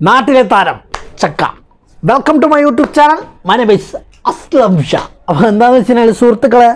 നാട്ടിലെ താരം ചക്ക welcome to my YouTube channel my name is Aslam Shah അപ്പോൾ എന്താണെന്ന് വെച്ച് കഴിഞ്ഞാൽ സുഹൃത്തുക്കളെ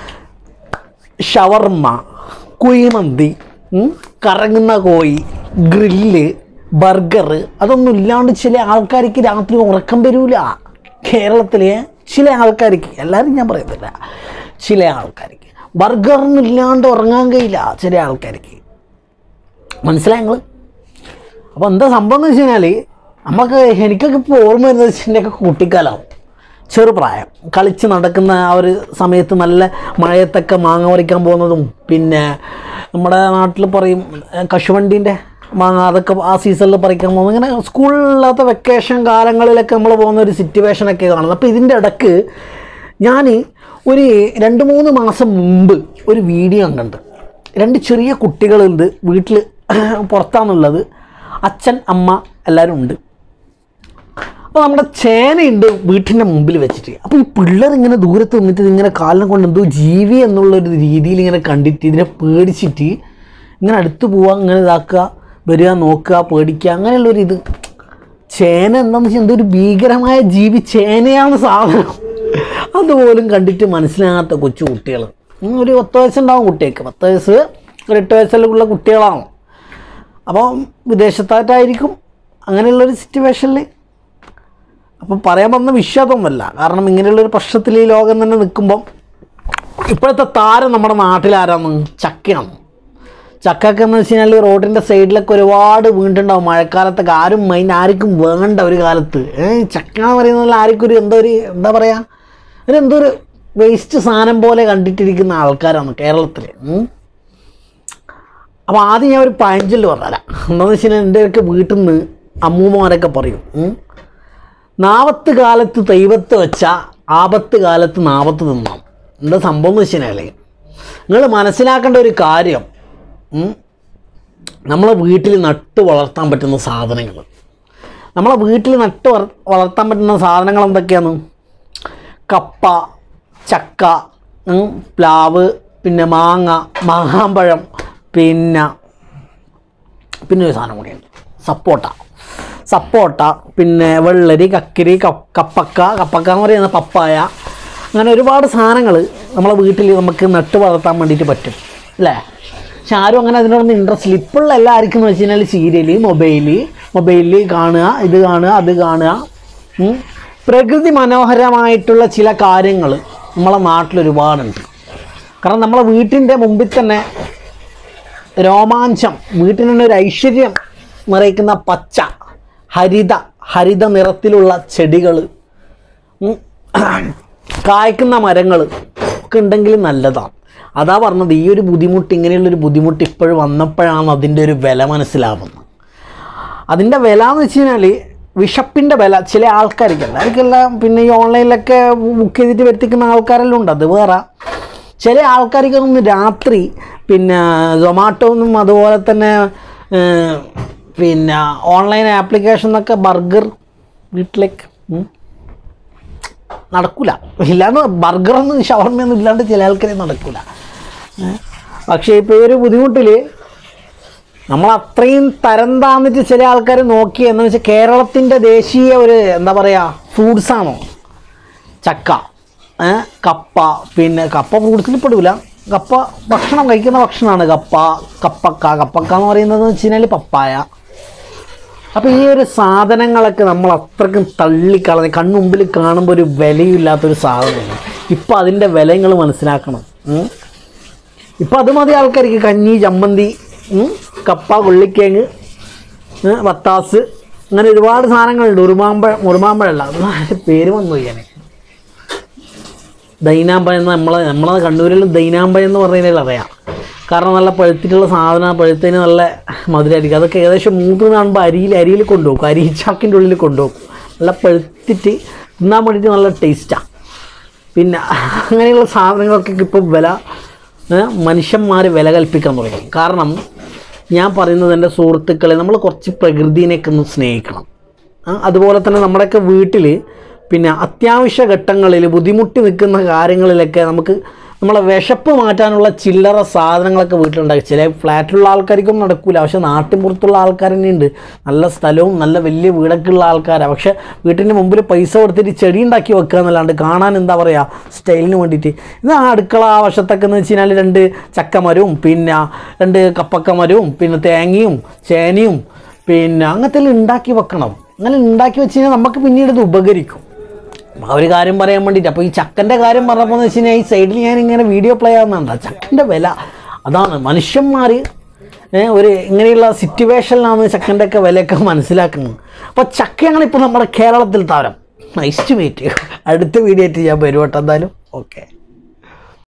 ഷവർമ്മ കുഴിമന്തി ഉം, കറങ്ങുന്ന കോഴി ഗ്രില്ല് ബർഗർ അതൊന്നും ഇല്ലാണ്ട് ചില ആൾക്കാർക്ക് രാത്രി ഉറക്കം വരൂല കേരളത്തിലെ ചില ആൾക്കാർക്ക് എല്ലാവരും ഞാൻ പറയുന്നില്ല ചില ആൾക്കാർക്ക് ബർഗറൊന്നും ഇല്ലാണ്ട് ഉറങ്ങാൻ കഴിയില്ല ചില ആൾക്കാർക്ക് മനസ്സിലായി നിങ്ങൾ അപ്പോൾ എന്താ സംഭവം എന്ന് വെച്ച് കഴിഞ്ഞാൽ നമുക്ക് എനിക്കൊക്കെ ഇപ്പോൾ ഓർമ്മ വരുന്നത് വെച്ചിട്ടുണ്ടെങ്കിൽ കുട്ടിക്കാലം ചെറുപ്രായം കളിച്ച് നടക്കുന്ന ആ ഒരു സമയത്ത് നല്ല മഴയത്തൊക്കെ മാങ്ങ പറിക്കാൻ പോകുന്നതും പിന്നെ നമ്മുടെ നാട്ടിൽ പറയും ഏഹ്, കശുവണ്ടീൻ്റെ മാങ്ങ അതൊക്കെ ആ സീസണിൽ പറിക്കാൻ പോകുന്നത് ഇങ്ങനെ സ്കൂളില്ലാത്ത വെക്കേഷൻ കാലങ്ങളിലൊക്കെ നമ്മൾ പോകുന്ന ഒരു സിറ്റുവേഷനൊക്കെ കാണുന്നത് അപ്പോൾ ഇതിൻ്റെ ഇടക്ക് ഞാൻ ഒരു രണ്ട് മൂന്ന് മാസം മുമ്പ് ഒരു വീഡിയോ കണ്ടുണ്ട് രണ്ട് ചെറിയ കുട്ടികളുണ്ട് വീട്ടിൽ പുറത്താണുള്ളത് അച്ഛൻ അമ്മ എല്ലാവരും ഉണ്ട് അപ്പോൾ നമ്മുടെ ചേനയുണ്ട് വീട്ടിൻ്റെ മുമ്പിൽ വെച്ചിട്ട് അപ്പോൾ ഈ പിള്ളേർ ഇങ്ങനെ ദൂരത്ത് നിന്നിട്ട് ഇങ്ങനെ കാലിനെ കൊണ്ട് എന്തോ ജീവി എന്നുള്ളൊരു രീതിയിൽ ഇങ്ങനെ കണ്ടിട്ട് ഇതിനെ പേടിച്ചിട്ട് ഇങ്ങനെ അടുത്ത് പോവുക ഇങ്ങനെ ഇതാക്കുക വരിക നോക്കുക പേടിക്കുക അങ്ങനെയുള്ളൊരു ഇത് ചേന എന്താണെന്ന് വെച്ചാൽ എന്തോ ഒരു ഭീകരമായ ജീവി ചേനയാണ് സാധനം അതുപോലും കണ്ടിട്ട് മനസ്സിലാകാത്ത കൊച്ചു കുട്ടികൾ ഉം, ഒരു പത്ത് വയസ്സുണ്ടാവും കുട്ടികൾക്ക് പത്ത് വയസ്സ് ഒരു എട്ട് വയസ്സുള്ള കുട്ടികളാണ് അപ്പോൾ വിദേശത്തായിട്ടായിരിക്കും അങ്ങനെയുള്ളൊരു സിറ്റുവേഷനിൽ അപ്പം പറയാൻ വന്ന വിഷയമൊന്നുമല്ല കാരണം ഇങ്ങനെയുള്ളൊരു പ്രശ്നത്തിൽ ഈ ലോകം തന്നെ നിൽക്കുമ്പം ഇപ്പോഴത്തെ താരം നമ്മുടെ നാട്ടിൽ ആരാന്ന് ചക്കയാണ് ചക്കൊക്കെ എന്ന് വെച്ച് കഴിഞ്ഞാൽ റോഡിൻ്റെ സൈഡിലൊക്കെ ഒരുപാട് വീണ്ടുണ്ടാവും മഴക്കാലത്തൊക്കെ ആരും മൈൻഡ് ആർക്കും വേണ്ട ഒരു കാലത്ത് ഏ ചക്ക എന്ന് പറയുന്നതിൽ ആർക്കും ഒരു എന്തോ ഒരു എന്താ പറയുക ഒരു എന്തോ ഒരു വേസ്റ്റ് സാധനം പോലെ കണ്ടിട്ടിരിക്കുന്ന ആൾക്കാരാണ് കേരളത്തിൽ ഉം. അപ്പോൾ ആദ്യം ഞാൻ ഒരു പഴഞ്ചൊല്ല് പറഞ്ഞുതരാം എന്താണെന്ന് വെച്ച് കഴിഞ്ഞാൽ എൻ്റെയൊക്കെ വീട്ടിൽ നിന്ന് അമ്മൂമ്മമാരൊക്കെ പറയും ഉം. നാവത്ത് കാലത്ത് ദൈവത്ത് വെച്ച ആപത്ത് കാലത്ത് നാവത്ത് തിന്നാം എന്താ സംഭവം എന്ന് വെച്ച് കഴിഞ്ഞാൽ നിങ്ങൾ മനസ്സിലാക്കേണ്ട ഒരു കാര്യം ഉം, നമ്മളെ വീട്ടിൽ നട്ട് വളർത്താൻ പറ്റുന്ന സാധനങ്ങൾ നമ്മളെ വീട്ടിൽ നട്ട് വളർ- വളർത്താൻ പറ്റുന്ന സാധനങ്ങൾ എന്തൊക്കെയാണ് കപ്പ ചക്ക ഉം, പ്ലാവ് പിന്നെ മാങ്ങ മാങ്ങാമ്പഴം പിന്നെ പിന്നെ ഒരു സാധനം കൂടിയുണ്ട് സപ്പോട്ട സപ്പോട്ട പിന്നെ വെള്ളരി കക്കിരി കപ്പ് കപ്പക്ക കപ്പക്ക എന്ന് പറയുന്ന പപ്പായ അങ്ങനെ ഒരുപാട് സാധനങ്ങൾ നമ്മളെ വീട്ടിൽ നമുക്ക് നട്ട് വളർത്താൻ വേണ്ടിയിട്ട് പറ്റും അല്ലേ പക്ഷെ ആരും അങ്ങനെ അതിനോടൊന്നും ഇൻട്രസ്റ്റ് ഇല്ല ഇപ്പോഴുള്ള എല്ലാവർക്കും എന്ന് വെച്ച് കഴിഞ്ഞാൽ സീരിയല് മൊബൈല് മൊബൈലിൽ കാണുക ഇത് കാണുക അത് കാണുക ഉം. പ്രകൃതി മനോഹരമായിട്ടുള്ള ചില കാര്യങ്ങൾ നമ്മളെ നാട്ടിൽ ഒരുപാടുണ്ട് കാരണം നമ്മളെ വീട്ടിൻ്റെ മുമ്പിൽ തന്നെ രോമാഞ്ചം വീട്ടിൽ തന്നെ ഒരു ഐശ്വര്യം നിറയ്ക്കുന്ന പച്ച ഹരിത ഹരിത നിറത്തിലുള്ള ചെടികൾ കായ്ക്കുന്ന മരങ്ങൾ ഒക്കെ ഉണ്ടെങ്കിൽ നല്ലതാണ് അതാ പറഞ്ഞത് ഈ ഒരു ബുദ്ധിമുട്ട് ഇങ്ങനെയുള്ളൊരു ബുദ്ധിമുട്ട് ഇപ്പോഴും വന്നപ്പോഴാണ് അതിൻ്റെ ഒരു വില മനസ്സിലാവുന്നത് അതിൻ്റെ വില എന്ന് വെച്ച് കഴിഞ്ഞാൽ വിശപ്പിൻ്റെ വില ചില ആൾക്കാർക്ക് എല്ലാവർക്കെല്ലാം പിന്നെ ഈ ഓൺലൈനിലൊക്കെ ബുക്ക് ചെയ്തിട്ട് വരുത്തിക്കുന്ന ആൾക്കാരെല്ലാം ഉണ്ട് അത് വേറെ ചില ആൾക്കാർക്കൊന്നും രാത്രി പിന്നെ സൊമാറ്റോന്നും അതുപോലെ തന്നെ ഏഹ്, പിന്നെ ഓൺലൈൻ ആപ്ലിക്കേഷനൊക്കെ ബർഗർ വീട്ടിലേക്ക് ഉം, നടക്കൂല ഇല്ലാന്ന് ബർഗറൊന്നും ഷവർമ്മയൊന്നും ഇല്ലാണ്ട് ചില ആൾക്കാരെ നടക്കൂല ഏഹ്, പക്ഷേ ഇപ്പോൾ ഈ ഒരു ബുദ്ധിമുട്ടിൽ നമ്മൾ അത്രയും തരം താന്നിട്ട് ചില ആൾക്കാർ നോക്കി എന്ന് വെച്ചാൽ കേരളത്തിൻ്റെ ദേശീയ ഒരു എന്താ പറയുക ഫ്രൂട്ട്സാണോ ചക്ക ഏ, കപ്പ പിന്നെ കപ്പ ഫ്രൂട്ട്സിൽ പെടില്ല കപ്പ ഭക്ഷണം കഴിക്കുന്ന ഭക്ഷണമാണ് കപ്പ കപ്പക്ക കപ്പക്ക എന്ന് പറയുന്നത് വെച്ച് കഴിഞ്ഞാൽ പപ്പായ അപ്പോൾ ഈ ഒരു സാധനങ്ങളൊക്കെ നമ്മൾ അത്രക്കും തള്ളിക്കളഞ്ഞ് കൺമുമ്പിൽ കാണുമ്പോൾ ഒരു വിലയില്ലാത്തൊരു സാധനമാണ് ഇപ്പം അതിൻ്റെ വില നിങ്ങൾ മനസ്സിലാക്കണം ഉം. ഇപ്പം അത് മതി ആൾക്കാർക്ക് കഞ്ഞി ചമ്മന്തി ഉം, കപ്പ കൊള്ളിക്കേങ്ങ് ഏ, വത്താസ് അങ്ങനെ ഒരുപാട് സാധനങ്ങളുണ്ട് ഉറുമാമ്പഴം ഉറുമാമ്പഴമല്ല അത് പേര് വന്നു ഞാൻ ദൈനാമ്പഴം എന്ന് നമ്മളെ നമ്മളെ കണ്ണൂരിൽ ദൈനാമ്പഴം എന്ന് പറഞ്ഞു കഴിഞ്ഞാൽ അറിയാം കാരണം നല്ല പഴുത്തിട്ടുള്ള സാധനം പഴുത്തതിന് നല്ല മധുരമായിരിക്കും അതൊക്കെ ഏകദേശം മൂന്ന് കാണുമ്പോൾ അരിയിൽ അരിയിൽ കൊണ്ടുപോകും അരിച്ചാക്കിൻ്റെ ഉള്ളിൽ കൊണ്ടുപോകും നല്ല പഴുത്തിട്ട് തിന്നാൻ വേണ്ടിയിട്ട് നല്ല ടേസ്റ്റാണ് പിന്നെ അങ്ങനെയുള്ള സാധനങ്ങളൊക്കെ ഇപ്പോൾ വില മനുഷ്യന്മാർ വില കൽപ്പിക്കാൻ തുടങ്ങി കാരണം ഞാൻ പറയുന്നത് എൻ്റെ സുഹൃത്തുക്കളെ നമ്മൾ കുറച്ച് പ്രകൃതിനെയൊക്കെ ഒന്ന് സ്നേഹിക്കണം ആ, അതുപോലെ തന്നെ നമ്മുടെയൊക്കെ വീട്ടിൽ പിന്നെ അത്യാവശ്യ ഘട്ടങ്ങളിൽ ബുദ്ധിമുട്ടി നിൽക്കുന്ന കാര്യങ്ങളിലൊക്കെ നമുക്ക് നമ്മളെ വിശപ്പ് മാറ്റാനുള്ള ചില്ലറ സാധനങ്ങളൊക്കെ വീട്ടിലുണ്ടാക്കി ചില ഫ്ലാറ്റിലുള്ള ആൾക്കാർക്കും നടക്കൂല പക്ഷെ നാട്ടിൻപുറത്തുള്ള ആൾക്കാർ തന്നെ ഉണ്ട് നല്ല സ്ഥലവും നല്ല വലിയ വീടൊക്കെ ഉള്ള ആൾക്കാരാണ് പക്ഷെ വീട്ടിൻ്റെ മുമ്പിൽ പൈസ കൊടുത്തിട്ട് ചെടി ഉണ്ടാക്കി വെക്കുക എന്നല്ലാണ്ട് കാണാൻ എന്താ പറയുക സ്റ്റൈലിന് വേണ്ടിയിട്ട് ഇത് ആ അടുക്കള ആ വശത്തൊക്കെ എന്ന് വെച്ച് കഴിഞ്ഞാൽ രണ്ട് ചക്കമരവും പിന്നെ രണ്ട് കപ്പക്കമരവും പിന്നെ തേങ്ങയും ചേനയും പിന്നെ അങ്ങനത്തെ എല്ലാം ഉണ്ടാക്കി വെക്കണം അങ്ങനെ ഉണ്ടാക്കി വെച്ച് കഴിഞ്ഞാൽ നമുക്ക് പിന്നീട് ഇത് ഉപകരിക്കും ആ ഒരു കാര്യം പറയാൻ വേണ്ടിയിട്ട് അപ്പോൾ ഈ ചക്കൻ്റെ കാര്യം പറഞ്ഞപ്പോൾ എന്ന് വെച്ച് കഴിഞ്ഞാൽ ഈ സൈഡിൽ ഞാൻ ഇങ്ങനെ വീഡിയോ പ്ലേ ആവുന്നുണ്ട് ചക്കൻ്റെ വില അതാണ് മനുഷ്യന്മാർ ഒരു ഇങ്ങനെയുള്ള സിറ്റുവേഷനിലാണ് ചക്കൻ്റെ ഒക്കെ വിലയൊക്കെ മനസ്സിലാക്കുന്നത് അപ്പോൾ ചക്കയാണ് ഇപ്പോൾ നമ്മുടെ കേരളത്തിൽ താരം നൈസ് ടു മീറ്റ് അടുത്ത വീഡിയോ ആയിട്ട് ഞാൻ വരും കേട്ടോ എന്തായാലും ഓക്കെ